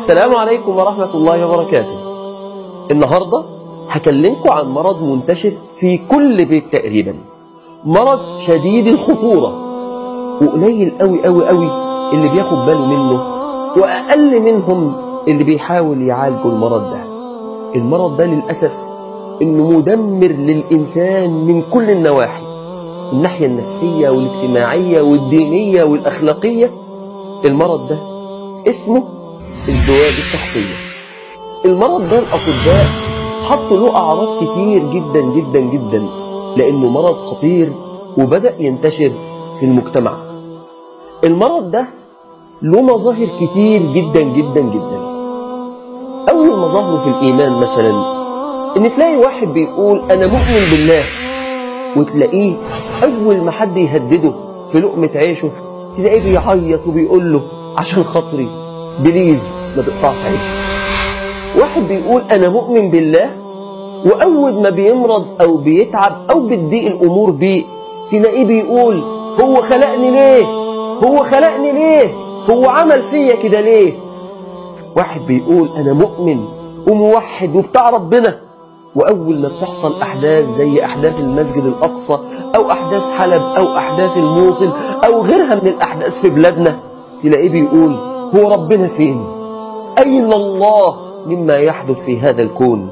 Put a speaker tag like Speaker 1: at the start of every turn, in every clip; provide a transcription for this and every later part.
Speaker 1: السلام عليكم ورحمة الله وبركاته النهاردة هكلمكم عن مرض منتشر في كل بيت تقريبا مرض شديد الخطورة وقليل قوي قوي قوي اللي بياخد باله منه وأقل منهم اللي بيحاول يعالجوا المرض ده المرض ده للأسف إنه مدمر للإنسان من كل النواحي الناحية النفسية والاجتماعية والدينية والأخلاقية المرض ده اسمه الذواب التحتية المرض ده الأطباء حطوا له أعراض كتير جدا جدا جدا لأنه مرض خطير وبدأ ينتشر في المجتمع المرض ده له مظاهر كتير جدا جدا جدا أول مظاهره في الإيمان مثلا إن تلاقي واحد بيقول أنا مؤمن بالله وتلاقيه أول ما حد يهدده في لقمة عيشه تلاقيه بيعيط وبيقول له عشان خاطري بليز ما تقطعش عيشي واحد بيقول أنا مؤمن بالله وأول ما بيمرض أو بيتعب أو بتضيق الأمور بيه تلاقيه بيقول هو خلقني ليه هو خلقني ليه هو عمل فيا كده ليه واحد بيقول أنا مؤمن وموحد وبتاع ربنا وأول ما بتحصل أحداث زي أحداث المسجد الأقصى أو أحداث حلب أو أحداث الموصل أو غيرها من الأحداث في بلادنا تلاقيه بيقول هو ربنا فين أين الله مما يحدث في هذا الكون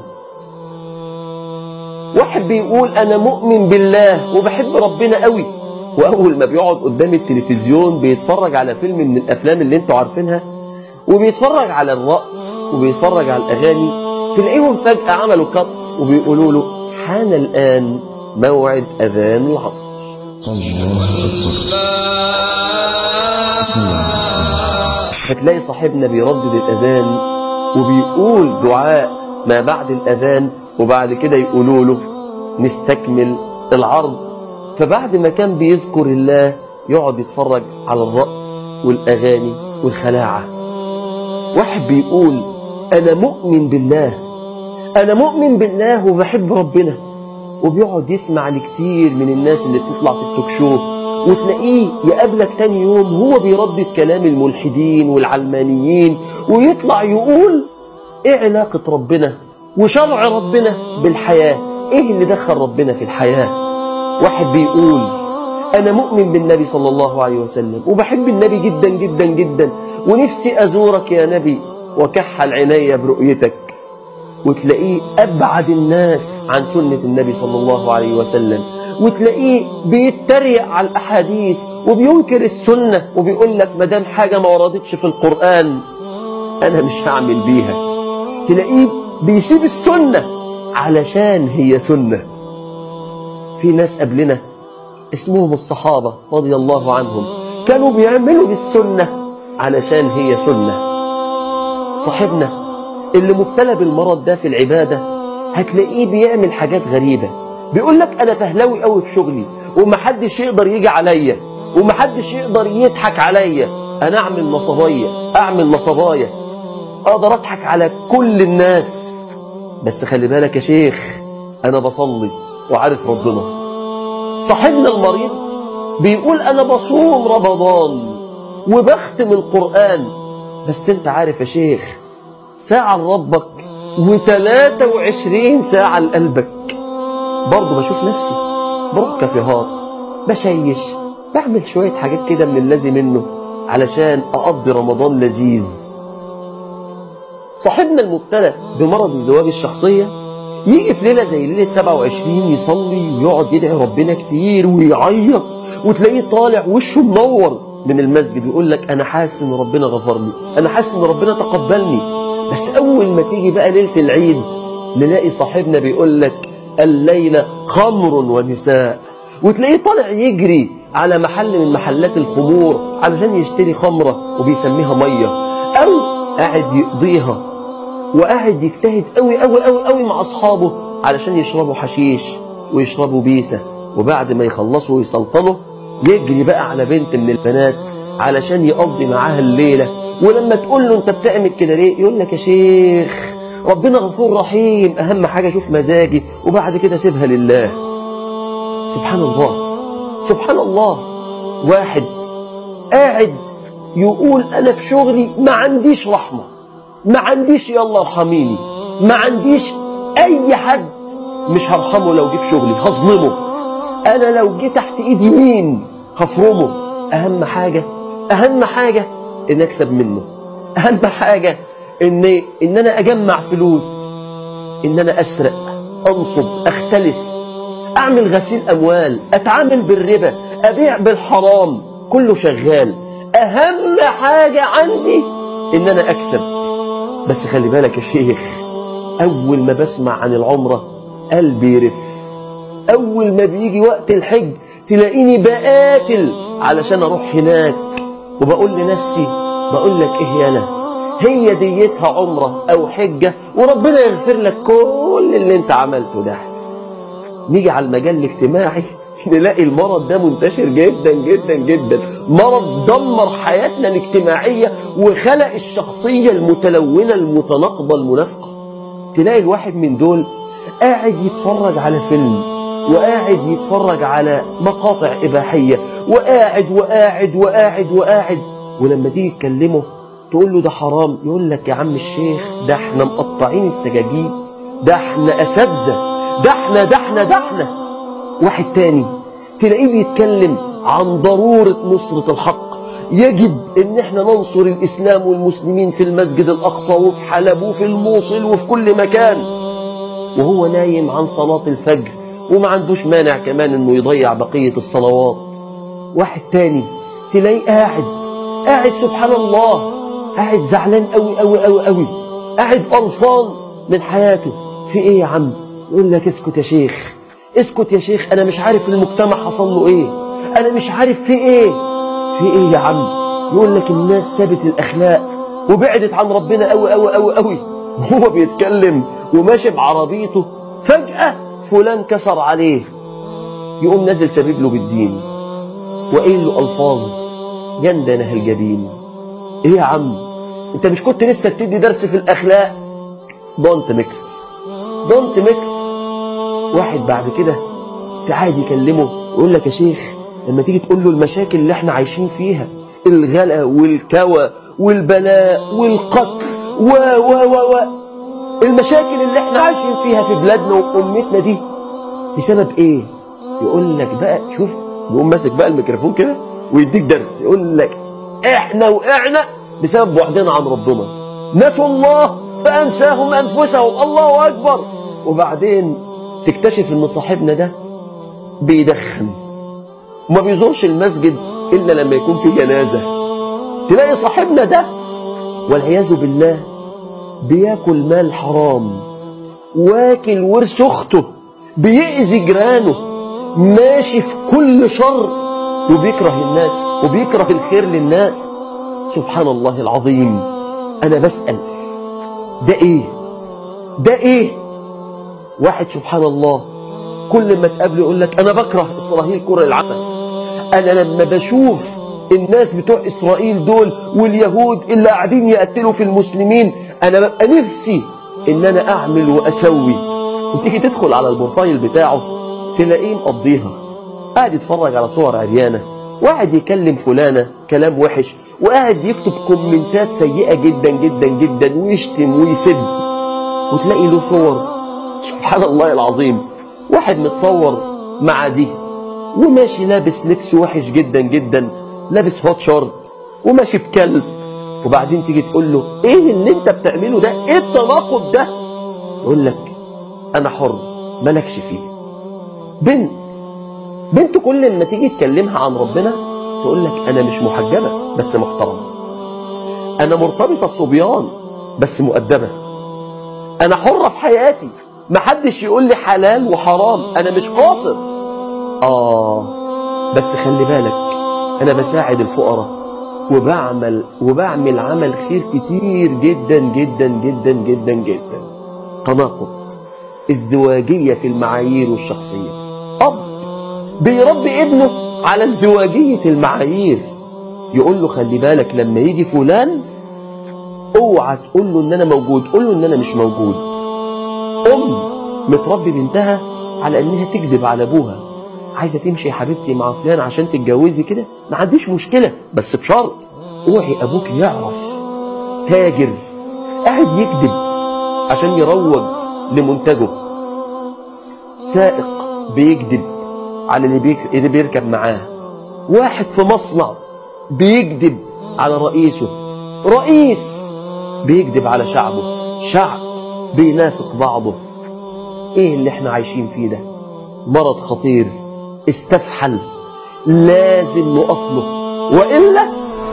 Speaker 1: واحد بيقول أنا مؤمن بالله وبحب ربنا قوي وأول ما بيقعد قدام التلفزيون بيتفرج على فيلم من الأفلام اللي انتوا عارفينها وبيتفرج على الرقص وبيتفرج على الأغاني تلاقيهم فجأة عملوا كت وبيقولوا له حان الآن موعد أذان العصر
Speaker 2: الله أكبر بسم الله
Speaker 1: فتلاقي صاحبنا بيردد الأذان وبيقول دعاء ما بعد الأذان وبعد كده يقولوا له نستكمل العرض فبعد ما كان بيذكر الله يقعد يتفرج على الرقص والأغاني والخلاعة واحد بيقول أنا مؤمن بالله أنا مؤمن بالله وبحب ربنا وبيقعد يسمع لكتير من الناس اللي بتطلع في التوك شو وتلاقيه يقابلك تاني يوم هو بيردد كلام الملحدين والعلمانيين ويطلع يقول ايه علاقة ربنا وشرع ربنا بالحياة ايه اللي دخل ربنا في الحياة واحد بيقول انا مؤمن بالنبي صلى الله عليه وسلم وبحب النبي جدا جدا جدا ونفسي ازورك يا نبي وكحل عيني برؤيتك وتلاقيه أبعد الناس عن سنة النبي صلى الله عليه وسلم وتلاقيه بيتريق على الأحاديث وبينكر السنة وبيقول لك ما دام حاجة ما وردتش في القرآن أنا مش هعمل بيها تلاقيه بيسيب السنة علشان هي سنة في ناس قبلنا اسمهم الصحابة رضي الله عنهم كانوا بيعملوا بالسنة علشان هي سنة صاحبنا اللي مبتلى بالمرض ده في العبادة هتلاقيه بيعمل حاجات غريبة بيقول لك أنا فهلاوي قوي في شغلي ومحدش يقدر يجي عليا ومحدش يقدر يضحك عليا أنا أعمل نصبايا أعمل نصبايا أقدر أضحك على كل الناس بس خلي بالك يا شيخ أنا بصلي وعارف ربنا صاحبنا المريض بيقول أنا بصوم رمضان وبختم القرآن بس أنت عارف يا شيخ ساعة لربك وثلاثة وعشرين ساعة لقلبك برضه بشوف نفسي بروح كافيهات بشيش بعمل شوية حاجات كده من اللازم منه علشان أقضي رمضان لذيذ صاحبنا المبتلى بمرض الذواب الشخصية يجي في ليلة زي ليلة 27 يصلي ويقعد يدعي ربنا كتير ويعيط وتلاقيه طالع وشه منور من المسجد ويقول لك أنا حاسس إن ربنا غفر لي أنا حاسس إن ربنا تقبلني بس أول ما تيجي بقى ليلة العيد نلاقي صاحبنا بيقول لك الليلة خمر ونساء وتلاقيه طالع يجري على محل من محلات الخمور علشان يشتري خمرة وبيسميها مية أو قاعد يقضيها وقاعد يجتهد قوي قوي قوي قوي مع أصحابه علشان يشربوا حشيش ويشربوا بيسة وبعد ما يخلصوا ويسلطنوا يجري بقى على بنت من البنات علشان يقضي معاها الليلة ولما تقول له انت بتعمل كده ليه يقول لك يا شيخ ربنا غفور رحيم اهم حاجة شوف مزاجي وبعد كده سيبها لله سبحان الله سبحان الله واحد قاعد يقول انا في شغلي ما عنديش رحمة ما عنديش يلا ارحميني ما عنديش اي حد مش هرحمه لو جه في شغلي هظلمه انا لو جه تحت ايدي مين هفرمه اهم حاجة اهم حاجة ان اكسب منه اهم حاجة ان ان انا اجمع فلوس ان انا اسرق انصب اختلس اعمل غسيل اموال اتعامل بالربا ابيع بالحرام كله شغال اهم حاجة عندي ان انا اكسب بس خلي بالك يا شيخ اول ما بسمع عن العمرة قلبي يرف اول ما بيجي وقت الحج تلاقيني بقاتل علشان اروح هناك وبقول لنفسي بقول لك ايه يالا هي ديتها عمرة او حجة وربنا يغفر لك كل اللي انت عملته ده نيجي على المجال الاجتماعي نلاقي المرض ده منتشر جدا جدا جدا مرض دمر حياتنا الاجتماعية وخلق الشخصية المتلونة المتناقضة المنافقة تلاقي الواحد من دول قاعد يتفرج على فيلم وقاعد يتفرج على مقاطع إباحية وقاعد وقاعد وقاعد وقاعد ولما تيجي تكلمه تقول له ده حرام يقول لك يا عم الشيخ ده احنا مقطعين السجاجيد ده احنا أساتذة ده احنا ده احنا ده احنا واحد تاني تلاقيه بيتكلم عن ضرورة نصرة الحق يجب ان احنا ننصر الاسلام والمسلمين في المسجد الاقصى وفي حلب وفي الموصل وفي كل مكان وهو نايم عن صلاة الفجر وما عندوش مانع كمان انه يضيع بقية الصلوات واحد تاني تلاقيه قاعد قاعد سبحان الله قاعد زعلان قوي قوي قوي قوي قاعد قرفان من حياته في ايه يا عم يقول لك اسكت يا شيخ اسكت يا شيخ انا مش عارف المجتمع حصل له ايه انا مش عارف في ايه في ايه يا عم يقول لك الناس سابت الاخلاق وبعدت عن ربنا قوي قوي قوي قوي وهو بيتكلم وماشي بعربيته فجأة فلان كسر عليه يقوم نازل سبيب له بالدين وقايل له الفاظ جندنه الجبين ايه يا عم انت مش كنت لسه بتدي درس في الاخلاق دونت ميكس دونت ميكس واحد بعد كده تعاد يكلمه يقول لك يا شيخ لما تيجي تقول له المشاكل اللي احنا عايشين فيها الغلا والكوى والبلاء والقتل و و و و المشاكل اللي احنا عايشين فيها في بلادنا وامتنا دي بسبب ايه يقول لك بقى شوف يقوم ماسك بقى الميكروفون كده ويديك درس يقول لك احنا وقعنا بسبب بعدنا عن ربنا نسوا الله فانساهم انفسهم الله اكبر وبعدين تكتشف ان صاحبنا ده بيدخن وما بيزورش المسجد الا لما يكون في جنازه تلاقي صاحبنا ده والعياذ بالله بياكل مال حرام واكل ورث اخته بيأذي جيرانه ماشي في كل شر وبيكره الناس وبيكره الخير للناس سبحان الله العظيم انا بسأل ده ايه ده ايه واحد سبحان الله كل ما تقابله يقول لك انا بكره اسرائيل كره العمل انا لما بشوف الناس بتوع اسرائيل دول واليهود اللي قاعدين يقتلوا في المسلمين انا ببقى نفسي ان انا اعمل واسوي وتيجي تدخل على البروفايل بتاعه تلاقيه مقضيها قاعد يتفرج على صور عريانه وقاعد يكلم فلانه كلام وحش وقاعد يكتب كومنتات سيئه جدا جدا جدا ويشتم ويسب وتلاقي له صور سبحان الله العظيم واحد متصور مع دي وماشي لابس لبس وحش جدا جدا لابس هوت شورت وماشي بكلب وبعدين تيجي تقول له ايه اللي انت بتعمله ده ايه التناقض ده يقول لك انا حر مالكش فيه بنت بنت كل ما تيجي تكلمها عن ربنا تقول لك انا مش محجبه بس محترمه انا مرتبطه بصبيان بس مؤدبه انا حره في حياتي محدش يقول لي حلال وحرام انا مش قاصر اه بس خلي بالك انا بساعد الفقراء وبعمل وبعمل عمل خير كتير جدا جدا جدا جدا جدا تناقض ازدواجية في المعايير والشخصية أب بيربي ابنه على ازدواجية المعايير يقول له خلي بالك لما يجي فلان اوعى تقول له ان انا موجود قول له ان انا مش موجود ام متربي بنتها على انها تكذب على ابوها عايزه تمشي يا حبيبتي مع فلان عشان تتجوزي كده ما عنديش مشكله بس بشرط اوعي ابوك يعرف تاجر قاعد يكذب عشان يروج لمنتجه سائق بيكذب على اللي, بيك... اللي بيركب معاه واحد في مصنع بيكذب على رئيسه رئيس بيكذب على شعبه شعب بينافق بعضه ايه اللي احنا عايشين فيه ده مرض خطير استفحل لازم نقف له وإلا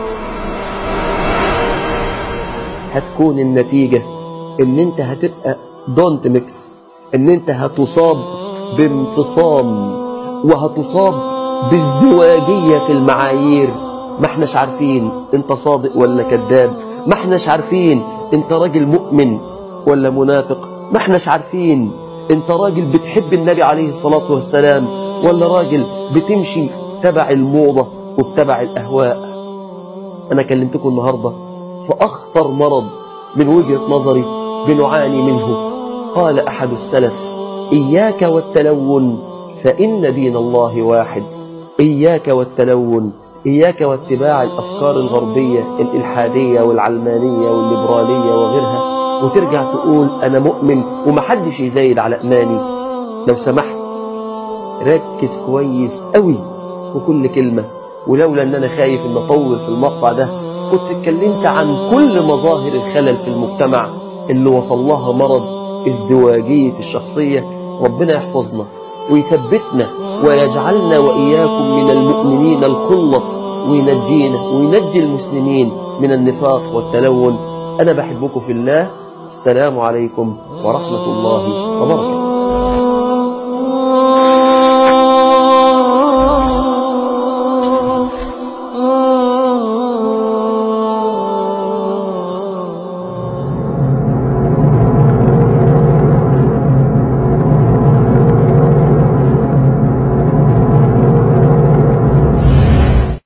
Speaker 1: هتكون النتيجة ان انت هتبقى دونت ميكس ان انت هتصاب بانفصام وهتصاب بازدواجية في المعايير ما احناش عارفين انت صادق ولا كذاب ما احناش عارفين انت راجل مؤمن ولا منافق ما احناش عارفين انت راجل بتحب النبي عليه الصلاة والسلام ولا راجل بتمشي تبع الموضة وبتبع الأهواء أنا كلمتكم النهاردة في أخطر مرض من وجهة نظري بنعاني منه قال أحد السلف إياك والتلون فإن دين الله واحد إياك والتلون إياك واتباع الأفكار الغربية الإلحادية والعلمانية والليبرالية وغيرها وترجع تقول أنا مؤمن ومحدش يزايد على إيماني لو سمحت ركز كويس قوي في كل كلمة ولولا أن أنا خايف أن أطول في المقطع ده كنت اتكلمت عن كل مظاهر الخلل في المجتمع اللي وصل لها مرض ازدواجية الشخصية ربنا يحفظنا ويثبتنا ويجعلنا وإياكم من المؤمنين الخلص وينجينا وينجي المسلمين من النفاق والتلون أنا بحبكم في الله السلام عليكم ورحمة الله وبركاته